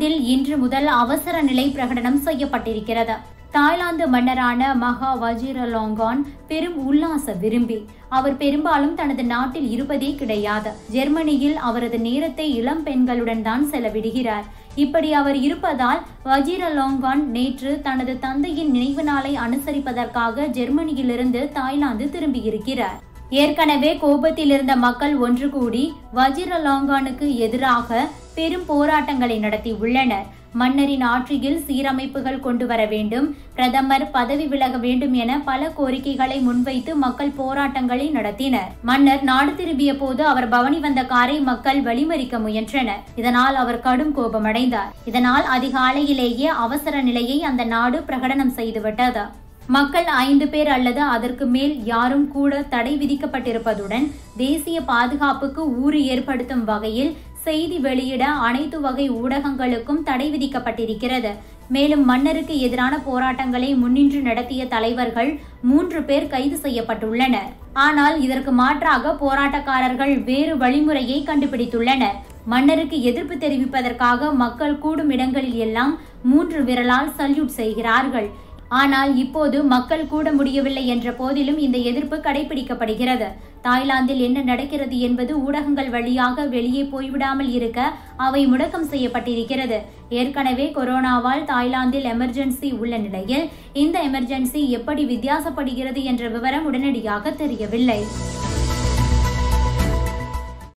தாய்லாந்தில் இன்று முதல் அவசர நிலை பிரகடனம் செய்யப்பட்டிருக்கிறது தாய்லாந்து மன்னரான மகா வஜிரலாங்கான் பெரும் உல்லாச விரும்பி அவர் பெரும்பாலும் தனது நாட்டில் இருப்பதே கிடையாது ஜெர்மனியில் அவரது நேரத்தை இளம் பெண்களுடன் தான் செலவிடுகிறார் இப்படி அவர் இருப்பதால் வஜிரலாங்கான் நேற்று தனது தந்தையின் நினைவு நாளை அனுசரிப்பதற்காக ஜெர்மனியிலிருந்து தாய்லாந்து திரும்பியிருக்கிறார் ஏற்கனவே கோபத்தில் இருந்த மக்கள் ஒன்று கூடி வஜிரலாங்கானுக்கு எதிராக பெரும் போராட்டங்களை நடத்தி உள்ளனர் மன்னரின் ஆட்சியில் சீரமைப்புகள் கொண்டு வர வேண்டும் பிரதமர் பதவி விலக வேண்டும் என பல கோரிக்கைகளை முன்வைத்து மக்கள் போராட்டங்களை நடத்தினர் மன்னர் நாடு திரும்பிய போது அவர் பவனி வந்த காரை மக்கள் வழிமறிக்க முயன்றனர் இதனால் அவர் கடும் கோபமடைந்தார் இதனால் அதிகாலையிலேயே அவசர நிலையை அந்த நாடு பிரகடனம் செய்துவிட்டது மக்கள் ஐந்து பேர் அல்லது அதற்கு மேல் யாரும் கூட தடை விதிக்கப்பட்டிருப்பதுடன் தேசிய பாதுகாப்புக்கு ஊறு ஏற்படுத்தும் வகையில் செய்தி வெளியிட அனைத்து வகை ஊடகங்களுக்கும் தடை விதிக்கப்பட்டிருக்கிறது மேலும் மன்னருக்கு எதிரான போராட்டங்களை முன்னின்று நடத்திய தலைவர்கள் மூன்று பேர் கைது செய்யப்பட்டுள்ளனர் ஆனால் இதற்கு மாற்றாக போராட்டக்காரர்கள் வேறு வழிமுறையை கண்டுபிடித்துள்ளனர் மன்னருக்கு எதிர்ப்பு தெரிவிப்பதற்காக மக்கள் கூடும் இடங்களில் எல்லாம் மூன்று விரலால் சல்யூட் செய்கிறார்கள் ஆனால் இப்போது மக்கள் கூட முடியவில்லை என்ற போதிலும் இந்த எதிர்ப்பு கடைபிடிக்கப்படுகிறது தாய்லாந்தில் என்ன நடக்கிறது என்பது ஊடகங்கள் வழியாக வெளியே போய்விடாமல் இருக்க அவை முடக்கம் செய்யப்பட்டிருக்கிறது ஏற்கனவே கொரோனாவால் தாய்லாந்தில் எமர்ஜென்சி உள்ள நிலையில் இந்த எமர்ஜென்சி எப்படி வித்தியாசப்படுகிறது என்ற விவரம் உடனடியாக தெரியவில்லை